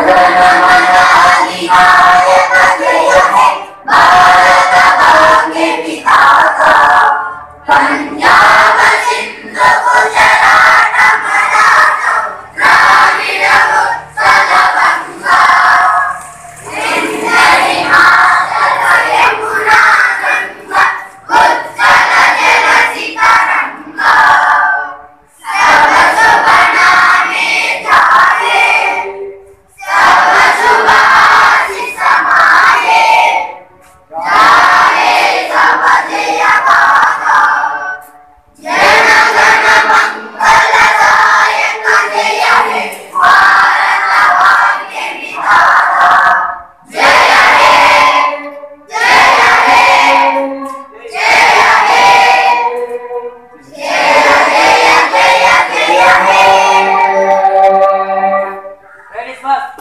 Ladies first.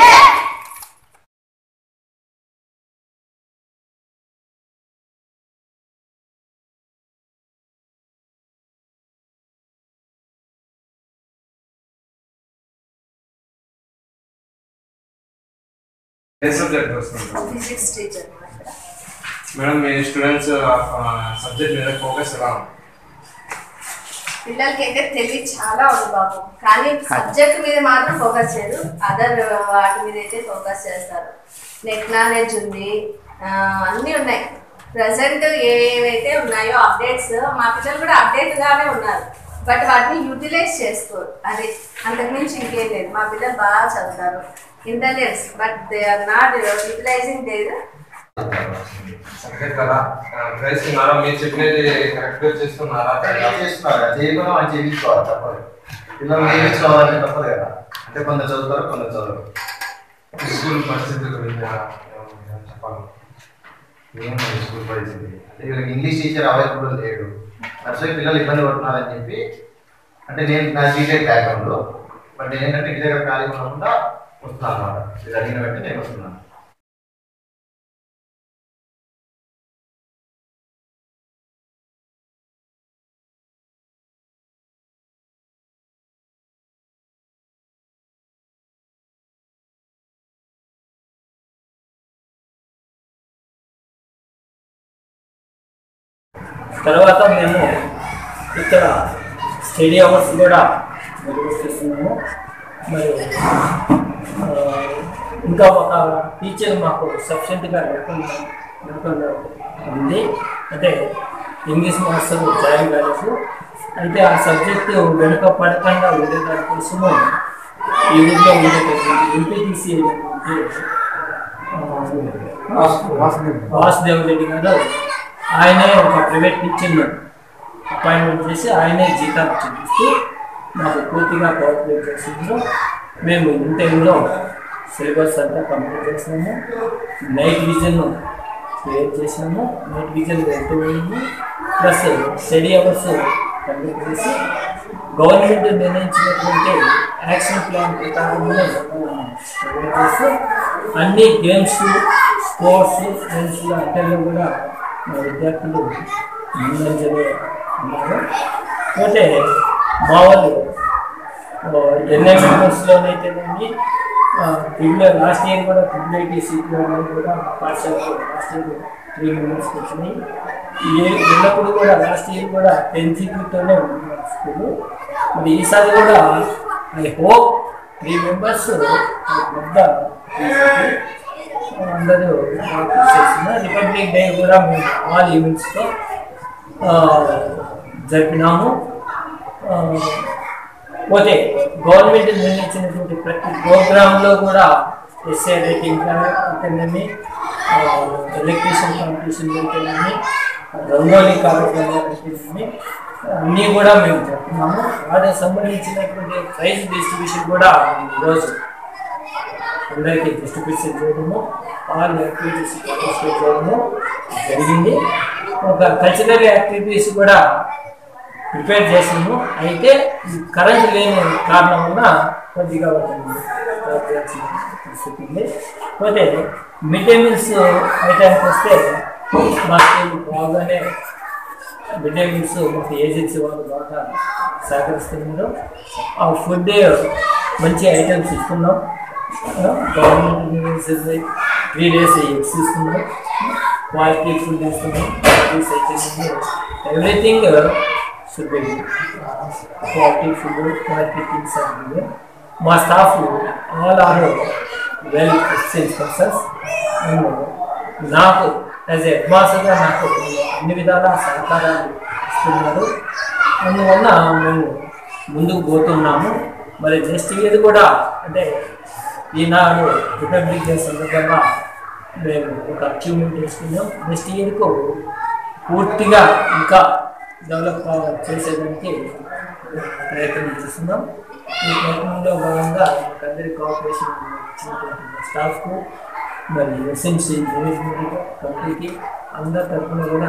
ఏ subject వస్తుంది physics teacher madam మీ స్టూడెంట్స్ సబ్జెక్ట్ మీద ఫోకస్ ఎలా ఉంది పిల్లలకి అయితే తెలివి చాలా ఉంది బాబు కానీ సబ్జెక్ట్ మీద మాత్రం ఫోకస్ చేయరు అదర్ వాటి మీద అయితే ఫోకస్ చేస్తారు నెట్ నాలెడ్జ్ ఉంది ఆ, అన్నీ ఉన్నాయి ప్రజెంట్ ఏవైతే ఉన్నాయో అప్డేట్స్ మా పిల్లలు కూడా అప్డేట్ గానే ఉన్నారు బట్ వాటిని యూటిలైజ్ చేసుకోరు అది అంతకుమించి ఇంకేం లేదు మా పిల్లలు బాగా చదువుతారు intelligence but they are not utilising their subject కదా గ్రహిస్తున్నారా మీరు చెప్పినది కరెక్ట్గా చేస్తున్నారా చేస్తున్నారు చేయకుండా మనం చేయించుకోవాలి తప్పదు పిల్లలు చేయించుకోవాలంటే తప్పదు కదా అంటే కొందరు చదువుతారు కొందరు చదవరు స్కూల్ పరిస్థితి గురించి ఏమైనా చెప్పాలి ఏముంది స్కూల్ పరిస్థితి అంటే వీళ్ళకి ఇంగ్లీష్ టీచర్ అవైలబుల్ లేడు నర్సరీ పిల్లలు ఇబ్బంది పడుతున్నారని చెప్పి అంటే నేను నా సీటెడ్ బ్యాక్గ్రౌండ్ బట్ నేను ఏంటంటే ఇంటి దగ్గర ఖాళీ ఉండకుండా వస్తున్నాను అనమాట ఇది అడిగిన వెంటనే నేను వస్తున్నాను తర్వాత మేము ఇక్కడ స్టడీ అవర్స్ కూడా నిర్వహిస్తున్నాము మరి ఆ, ఇంకా ఒక టీచర్ మాకు సఫిషియెంట్గా లేకుండా లేకుండా ఉంది అంటే ఇంగ్లీష్ మాస్టర్ జాయిన్ కాలేదు అయితే ఆ సబ్జెక్టు వెనుక పడకుండా ఉండేదాని కోసము ఈ ఊళ్ళో ఉండేటటువంటి ఎంపీటీసీ వాసుదేవ్ రెడ్డి గారు ఆయనే ఒక ప్రైవేట్ టీచర్ను అపాయింట్మెంట్ చేసి ఆయనే జీతాలు చూపిస్తూ మాకు పూర్తిగా కోఆపరేట్ చేస్తున్నారు మేము ఇన్ టైంలో సిలబస్ అంతా కంప్లీట్ చేసినాము నైట్ విజన్ క్రియేట్ చేసినాము నైట్ విజన్ వెళ్తూ ఉంది ప్లస్ స్టడీ అవర్స్ కంప్లీట్ చేసి గవర్నమెంట్ నిర్ణయించినటువంటి యాక్షన్ ప్లాన్ ప్రకారంగా ప్రైవేట్ చేస్తూ అన్ని గేమ్స్ స్పోర్ట్స్ గేమ్స్లో అటెండ్లో కూడా మా విద్యార్థులు ముందంజలో ఉన్నారు పోతే మా వాళ్ళు ఎన్ఐ మెంబర్స్లోనైతేనేమి ట్రిపుల్ లాస్ట్ ఇయర్ కూడా ట్రిపుల్ ఐటీ సీట్లు అనేవి కూడా మా పాఠశాలలో లాస్ట్ ఇయర్ త్రీ మెంబర్స్కి వచ్చినాయి ఈ ఇయర్ ఎల్లప్పుడు కూడా లాస్ట్ ఇయర్ కూడా టెన్ సీట్లతోనే ఉంది స్కూల్ మరి ఈసారి కూడా ఐ హోప్ త్రీ మెంబర్స్ పెద్ద అందరూ చేసిన రిపబ్లిక్ డే కూడా మేము ఆల్ ఈవెంట్స్తో జరిపినాము ఆ, పోతే గవర్నమెంట్ నిర్ణయించినటువంటి ప్రతి ప్రోగ్రాంలో కూడా ఎస్ఏ రేటింగ్ అయితేనేమి ఎలక్ట్రీషియన్ కాంపిటీషన్ అయితేనేమి రంగోలీ కార్యక్రమాలు అయితేనేమి అన్నీ కూడా మేము చెప్తున్నాము వాటికి సంబంధించినటువంటి ప్రైజ్ డిస్ట్రిబ్యూషన్ కూడా ఈరోజు అందరికీ డిస్ట్రిబ్యూషన్ చేయడము ఆల్ యాక్టివిటీస్ పార్టిసిపేట్ చేయడము జరిగింది ఒక కల్చరల్ యాక్టివిటీస్ కూడా ప్రిపేర్ చేసాము అయితే ఈ కరెంట్ లేని కారణం వల్ల కొద్దిగా వాటిని స్టాప్ చేయాల్సిన పరిస్థితి ఉంది పోతే మిడ్ డే మీల్స్ ఐటానికి వస్తే మా స్కూల్ బాగానే మిడ్ డే మీల్స్ మాకు ఏజెన్సీ వాళ్ళు బాగా సహకరిస్తున్నారు ఆ ఫుడ్ మంచి ఐటమ్స్ ఇస్తున్నాం government university three days eggs ఇస్తున్నాం క్వాలిటీ ఫుడ్ ఇస్తున్నాం everything should be quality food quality things అంటే మా staff all are well exchange persons and నాకు యాజ్ ఎ మాస్టర్గా నాకు అన్ని విధాల సహకారాలు ఇస్తున్నారు అందువల్ల మేము ముందుకు పోతున్నాము మరి నెక్స్ట్ ఇయర్ కూడా అంటే ఈనాడు రిపబ్లిక్ డే సందర్భంగా మేము ఒక అచీవ్మెంట్ చేసుకున్నాం నెక్స్ట్ ఇయర్కు పూర్తిగా ఇంకా డెవలప్ చేసేదానికి ప్రయత్నం చేస్తున్నాం ఈ ప్రయత్నంలో భాగంగా మాకు అందరి కోఆపరేషన్ ఇచ్చినటువంటి స్టాఫ్కు మరి ఎస్ఎంసీ మేనేజ్మెంట్ కంపెనీకి అందరి తరఫున కూడా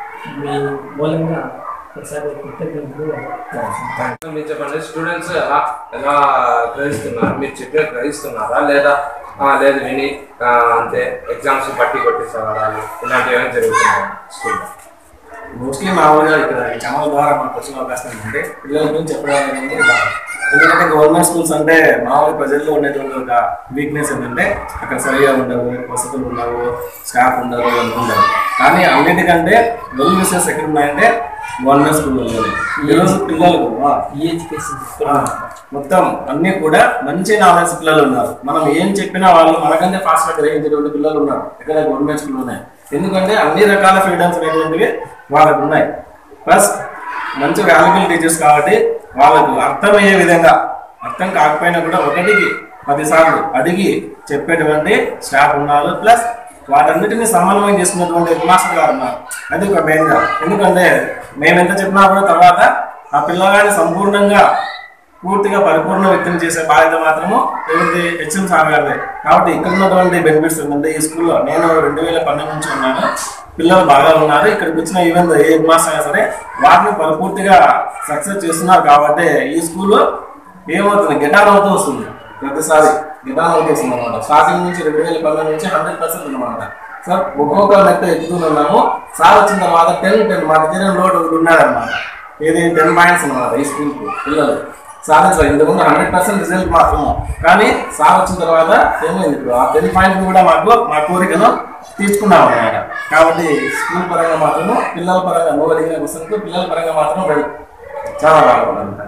మీ మూలంగా ఒకసారి కృతజ్ఞతలు తెలియజేస్తున్నాను. మీరు చెప్పండి స్టూడెంట్స్ ఎలా ఎలా గ్రహిస్తున్నారు మీరు చెప్పే గ్రహిస్తున్నారా లేదా ఆ, లేదు విని ఆ, అంతే ఎగ్జామ్స్ బట్టి కొట్టేసేవారా ఇలాంటివి ఏమైనా జరుగుతున్నాయి స్కూల్లో మోస్ట్లీ మామూలుగా ఇక్కడ ఈ ఛానల్ ద్వారా మనకు వచ్చిన అవకాశం ఏంటంటే పిల్లల గురించి చెప్పడం అనేది బాగా ఎందుకంటే గవర్నమెంట్ స్కూల్స్ అంటే మామూలు ప్రజల్లో ఉండేటువంటి ఒక వీక్నెస్ ఏంటంటే అక్కడ సరిగా ఉండవు వసతులు ఉండవు స్టాఫ్ ఉండరు అనుకుంటారు కానీ అన్నిటికంటే వెల్ విషెస్ ఎక్కడ ఉన్నాయంటే గవర్నమెంట్ స్కూళ్ళలోనే ఈరోజు పిల్లలకు ఆ, ఈ ఎడ్యుకేషన్ ఆ, మొత్తం అన్ని కూడా మంచి నాలెడ్జ్ పిల్లలు ఉన్నారు మనం ఏం చెప్పినా వాళ్ళు మనకంటే ఫాస్ట్ గా గ్రహించేటువంటి పిల్లలు ఉన్నారు ఇక్కడ గవర్నమెంట్ స్కూల్ ఉన్నాయి ఎందుకంటే అన్ని రకాల ఫ్రీడమ్స్ అనేటువంటివి వాళ్ళకు ఉన్నాయి ప్లస్ మంచి వాల్యుబుల్ టీచర్స్ కాబట్టి వాళ్ళకు అర్థమయ్యే విధంగా అర్థం కాకపోయినా కూడా ఒకటికి పదిసార్లు అడిగి చెప్పేటువంటి స్టాఫ్ ఉన్నారు ప్లస్ వాటన్నిటిని సమన్వయం చేసుకున్నటువంటి మాస్టర్ గారు ఉన్నారు అది ఒక మెయిన్ గా ఎందుకంటే మేము ఎంత చెప్పినా కూడా తర్వాత ఆ పిల్లగాడిని సంపూర్ణంగా పూర్తిగా పరిపూర్ణ వ్యక్తం చేసే బాధ్యత మాత్రము ఎవరిది హెచ్ఎం సార్ గారిదే కాబట్టి ఇక్కడ ఉన్నటువంటి బెనిఫిట్స్ ఏంటంటే ఈ స్కూల్లో నేను రెండు వేల పన్నెండు నుంచి ఉన్నాను పిల్లలు బాగా ఉన్నారు ఇక్కడికి వచ్చిన ఈవెన్ ఏ మాస్ అయినా సరే వాటిని పరిపూర్తిగా సక్సెస్ చేస్తున్నారు కాబట్టి ఈ స్కూల్లో ఏమవుతుంది గిటార్ అవుతూ వస్తుంది ప్రతిసారి గిటార్ అవుతూ వస్తుంది అనమాట స్టార్టింగ్ నుంచి రెండు వేల పన్నెండు నుంచి హండ్రెడ్ పర్సెంట్ అనమాట సార్ ఒక్కొక్క మెట్ట ఎక్కుతున్నాము సార్ వచ్చిన తర్వాత టెన్ టెన్ మా దగ్గర లోడ్ ఒకటి ఉన్నాడనమాట ఇది టెన్ పాయింట్స్ అనమాట ఈ స్కూల్కి పిల్లలు సాధించాలి ఇంతకుముందు హండ్రెడ్ పర్సెంట్ రిజల్ట్ మాత్రము కానీ సార్ వచ్చిన తర్వాత ఏమైంది ఇప్పుడు ఆ టెన్ పాయింట్ కూడా మాకు మా కోరికను తీసుకున్నాం అనమాట కాబట్టి స్కూల్ పరంగా మాత్రము పిల్లల పరంగా నువ్వు అడిగిన క్వశ్చన్కు పిల్లల పరంగా మాత్రం very చాలా బాగుంది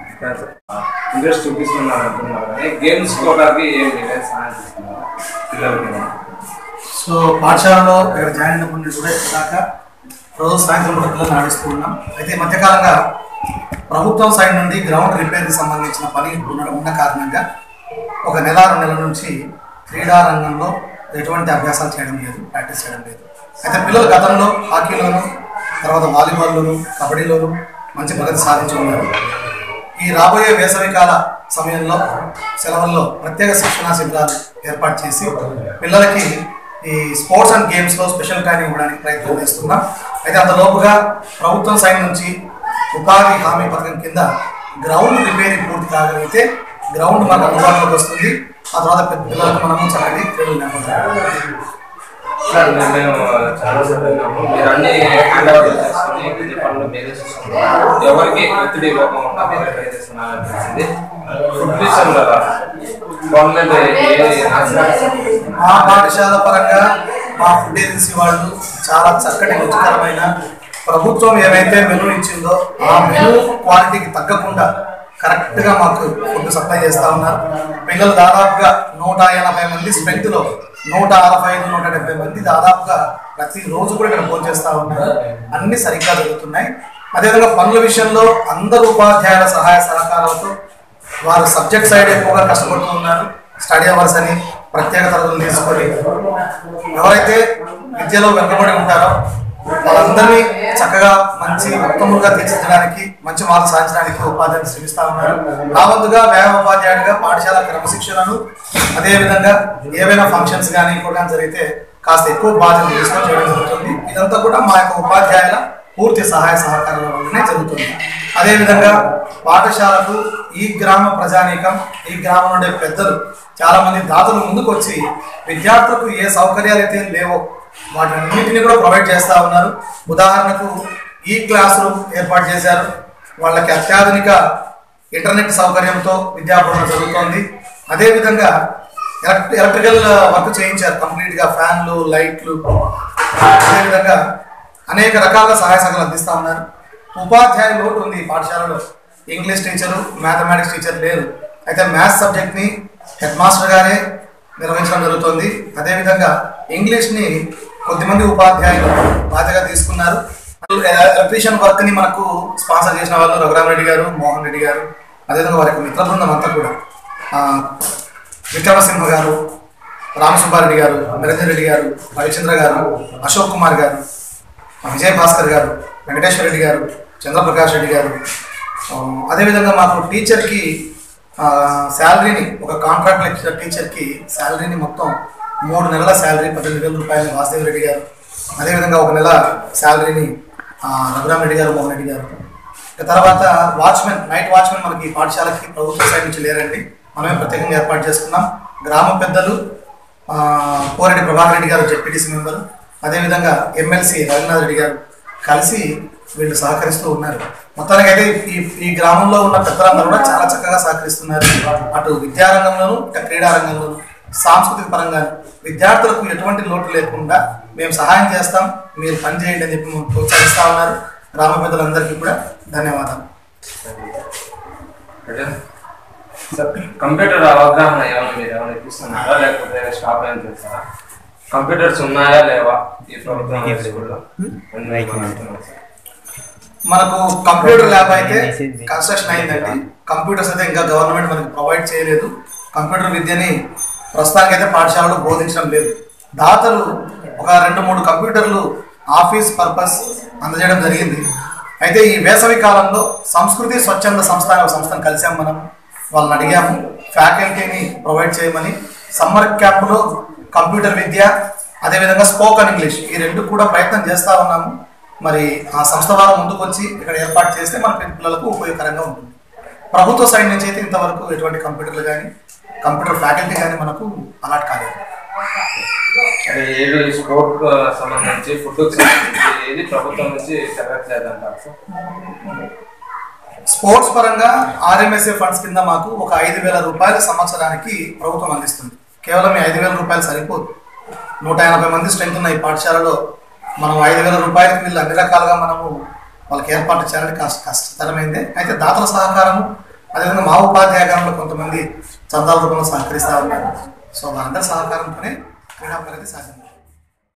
ఇంట్రెస్ట్ చూపిస్తున్నారు అంటున్నారు కానీ గేమ్స్ కోటాకి ఏం లేదు సహాయం చేస్తున్నారు పిల్లలకి సో పాఠశాలలో ఇక్కడ జాయిన్ అయినప్పటి నుంచి కూడా ఇప్పటిదాకా రోజు సాయంత్రం కూడా పిల్లల్ని ఆడిస్తూ ఉన్నాం అయితే ఈ మధ్యకాలంగా ప్రభుత్వం సైడ్ నుండి గ్రౌండ్ రిపేర్కి సంబంధించిన పని ఉండడం ఉన్న కారణంగా ఒక నెల రెండు నెలల నుంచి క్రీడా రంగంలో ఎటువంటి అభ్యాసాలు చేయడం లేదు ప్రాక్టీస్ చేయడం లేదు అయితే పిల్లలు గతంలో హాకీలోను తర్వాత వాలీబాల్లోను కబడ్డీలోను మంచి ప్రగతి సాధించి ఉన్నారు ఈ రాబోయే వేసవికాల సమయంలో సెలవుల్లో ప్రత్యేక శిక్షణా శిబిరాలు ఏర్పాటు చేసి పిల్లలకి ఈ స్పోర్ట్స్ అండ్ గేమ్స్ లో స్పెషల్ ట్రైనింగ్ ఇవ్వడానికి ప్రయత్నం చేస్తున్నాం అయితే అంతలోపుగా ప్రభుత్వం సైడ్ నుంచి ఉపాధి హామీ పథకం కింద గ్రౌండ్ రిపేరింగ్ పూర్తి కాగలిగితే గ్రౌండ్ మాకు అందుబాటులోకి వస్తుంది ఆ తర్వాత పిల్లలకు మనము చక్కటి క్రీడలు నేర్పుతాం సార్ మేము మేము చాలా చదివినాము మీరు అన్ని హ్యాండ్ ఓవర్ చేసుకుని అన్ని పనులు మీరే చూసుకున్నారు ఎవరికి ఒత్తిడి ఇవ్వకుండా మీరే ట్రై చేస్తున్నారని తెలిసింది ఫుడ్ విషయంలో గవర్నమెంట్ ఏ నాశనం మా పాఠశాల పరంగా మా ఫుడ్ ఏజెన్సీ వాళ్ళు చాలా చక్కటి రుచికరమైన ప్రభుత్వం ఏవైతే మెనూ ఇచ్చిందో ఆ మెనూ క్వాలిటీకి తగ్గకుండా కరెక్ట్ గా మాకు ఫుడ్ సప్లై చేస్తా ఉన్నారు పిల్లలు దాదాపుగా నూట ఎనభై మంది స్ట్రెంత్ లో నూట అరవై ఐదు నూట డెబ్బై మంది దాదాపుగా ప్రతి రోజు కూడా ఇక్కడ భోజనం చేస్తా ఉన్నారు అన్ని సరిగ్గా జరుగుతున్నాయి అదేవిధంగా పనుల విషయంలో అందరు ఉపాధ్యాయుల సహాయ సహకారాలతో వారు సబ్జెక్ట్ సైడ్ ఎక్కువగా కష్టపడుతూ ఉన్నారు స్టడీ అవర్స్ అని ప్రత్యేక తరగతులు తీసుకొని ఎవరైతే విద్యలో వెనుకబడి ఉంటారో వాళ్ళందరినీ చక్కగా మంచి ఉత్తములుగా తీర్చిదిద్దడానికి మంచి మార్కులు సాధించడానికి ఉపాధ్యాయులు శ్రమిస్తా ఉన్నారు నా వంతుగా వ్యాయామ ఉపాధ్యాయుడిగా పాఠశాల క్రమశిక్షణను అదేవిధంగా ఏవైనా ఫంక్షన్స్ కానీ ఇంకోటి జరిగితే కాస్త ఎక్కువ బాధ్యత తీసుకొని చేయడం జరుగుతుంది ఇదంతా కూడా మా యొక్క ఉపాధ్యాయుల పూర్తి సహాయ సహకారాల వల్లనే జరుగుతుంది అదేవిధంగా పాఠశాలకు ఈ గ్రామ ప్రజానీకం ఈ గ్రామం ఉండే పెద్దలు చాలా మంది దాతలు ముందుకు వచ్చి విద్యార్థులకు ఏ సౌకర్యాలు అయితే లేవో వాటన్నిటిని కూడా ప్రొవైడ్ చేస్తా ఉన్నారు ఉదాహరణకు ఈ క్లాస్ రూమ్ ఏర్పాటు చేశారు వాళ్ళకి అత్యాధునిక ఇంటర్నెట్ సౌకర్యంతో విద్యాబోధన జరుగుతోంది అదేవిధంగా ఎలక్ట్ ఎలక్ట్రికల్ వర్క్ చేయించారు కంప్లీట్గా ఫ్యాన్లు లైట్లు అదేవిధంగా అనేక రకాల సహాయ సహకారాలు అందిస్తూ ఉన్నారు ఉపాధ్యాయుల లోటు ఉంది ఈ పాఠశాలలో ఇంగ్లీష్ టీచరు మ్యాథమెటిక్స్ టీచర్ లేరు అయితే మ్యాథ్స్ సబ్జెక్ట్ని హెడ్ మాస్టర్ గారే నిర్వహించడం జరుగుతుంది అదేవిధంగా ఇంగ్లీష్ని కొద్దిమంది ఉపాధ్యాయులు బాధ్యత తీసుకున్నారు ఎలక్ట్రీషియన్ వర్క్ని మనకు స్పాన్సర్ చేసిన వాళ్ళు రఘురామరెడ్డి గారు మోహన్ రెడ్డి గారు అదేవిధంగా వారి యొక్క మిత్ర బృందం అంతా కూడా ఆ, విక్రమసింహ గారు రామసుబ్బారెడ్డి గారు నిరంజన్ రెడ్డి గారు రవిచంద్ర గారు అశోక్ కుమార్ గారు విజయ్ భాస్కర్ గారు వెంకటేశ్వర రెడ్డి గారు చంద్రప్రకాష్ రెడ్డి గారు ఆ, అదేవిధంగా మాకు టీచర్కి శాలరీని ఒక కాంట్రాక్ట్ లెక్చర్ టీచర్కి శాలరీని మొత్తం మూడు నెలల శాలరీ పద్దెనిమిది వేల రూపాయలు వాసుదేవ్ రెడ్డి గారు అదేవిధంగా ఒక నెల శాలరీని రఘురామ్ రెడ్డి గారు మోహన్ రెడ్డి గారు ఇక తర్వాత వాచ్మెన్ నైట్ వాచ్మెన్ మనకి ఈ పాఠశాలకి ప్రభుత్వ సైడ్ నుంచి లేరండి మనమే ప్రత్యేకంగా ఏర్పాటు చేసుకున్నాం గ్రామ పెద్దలు ఆ, కోరెడ్డి ప్రభాకర్ రెడ్డి గారు జెడ్పీటీసీ మెంబర్ అదేవిధంగా ఎమ్మెల్సీ రవీంద్రనాథ్ రెడ్డి గారు కలిసి వీళ్ళు సహకరిస్తూ ఉన్నారు మొత్తానికి అయితే ఈ ఈ గ్రామంలో ఉన్న పెద్దలందరూ కూడా చాలా చక్కగా సహకరిస్తున్నారు అటు విద్యారంగంలోను ఇటు క్రీడా రంగంలోను సాంస్కృతిక పరంగా విద్యార్థులకు ఎటువంటి లోటు లేకుండా మేము సహాయం చేస్తాం మీరు పని చేయండి అని చెప్పి మమ్మల్ని ప్రోత్సహిస్తా ఉన్నారు గ్రామ పెద్దలందరికీ కూడా ధన్యవాదాలు సార్ కంప్యూటర్ అవగాహన ఏమైనా మీరు ఏమైనా ఇప్పిస్తున్నారా లేకపోతే వేరే స్టాప్ ఏమైనా చేస్తారా కంప్యూటర్స్ ఉన్నాయా లేవా ఈ ప్రభుత్వం స్కూల్లో మనకు కంప్యూటర్ ల్యాబ్ అయితే కన్స్ట్రక్షన్ అయిందండి కంప్యూటర్స్ అయితే ఇంకా గవర్నమెంట్ మనకి ప్రొవైడ్ చేయలేదు కంప్యూటర్ విద్యని ప్రస్తుతానికి అయితే పాఠశాలలో బోధించడం లేదు దాతలు ఒక రెండు మూడు కంప్యూటర్లు ఆఫీస్ పర్పస్ అందజేయడం జరిగింది అయితే ఈ వేసవి కాలంలో సంస్కృతి స్వచ్ఛంద సంస్థ అనే ఒక సంస్థను కలిసాం మనం వాళ్ళని అడిగాము ఫ్యాకల్టీని ప్రొవైడ్ చేయమని సమ్మర్ క్యాంపులో కంప్యూటర్ విద్య అదేవిధంగా స్పోకన్ ఇంగ్లీష్ ఈ రెండు కూడా ప్రయత్నం చేస్తా ఉన్నాము మరి ఆ సంస్థ వారు ముందుకు వచ్చి ఇక్కడ ఏర్పాటు చేస్తే మన పిల్లలకు ఉపయోగకరంగా ఉంటుంది ప్రభుత్వ సైడ్ నుంచి అయితే ఇంతవరకు ఎటువంటి కంప్యూటర్లు కానీ కంప్యూటర్ ఫ్యాకల్టీ కానీ మనకు అలాట్ కాలేదు అది ఏది స్పోర్ట్ సంబంధించి ఫుడ్ సంబంధించి ఏది ప్రభుత్వం నుంచి జరగట్లేదంటారు సార్ స్పోర్ట్స్ పరంగా ఆర్ఎంఎస్ఏ ఫండ్స్ కింద మాకు ఒక ఐదు వేల రూపాయలు సంవత్సరానికి ప్రభుత్వం అందిస్తుంది కేవలం ఈ ఐదు వేల రూపాయలు సరిపోదు నూట ఎనభై మంది స్ట్రెంత్ ఉన్న ఈ పాఠశాలలో మనం ఐదు వేల రూపాయలకి వీళ్ళు అన్ని రకాలుగా మనము వాళ్ళకి ఏర్పాటు చేయాలని కష్ట కష్టతరమైందే అయితే దాతల సహకారము అదేవిధంగా మా ఉపాధ్యాయకారంలో కొంతమంది చందాల రూపంలో సహకరిస్తూ ఉన్నారు సో వాళ్ళందరి సహకారంతోనే క్రీడా ప్రగతి సాధ్యమవుతుంది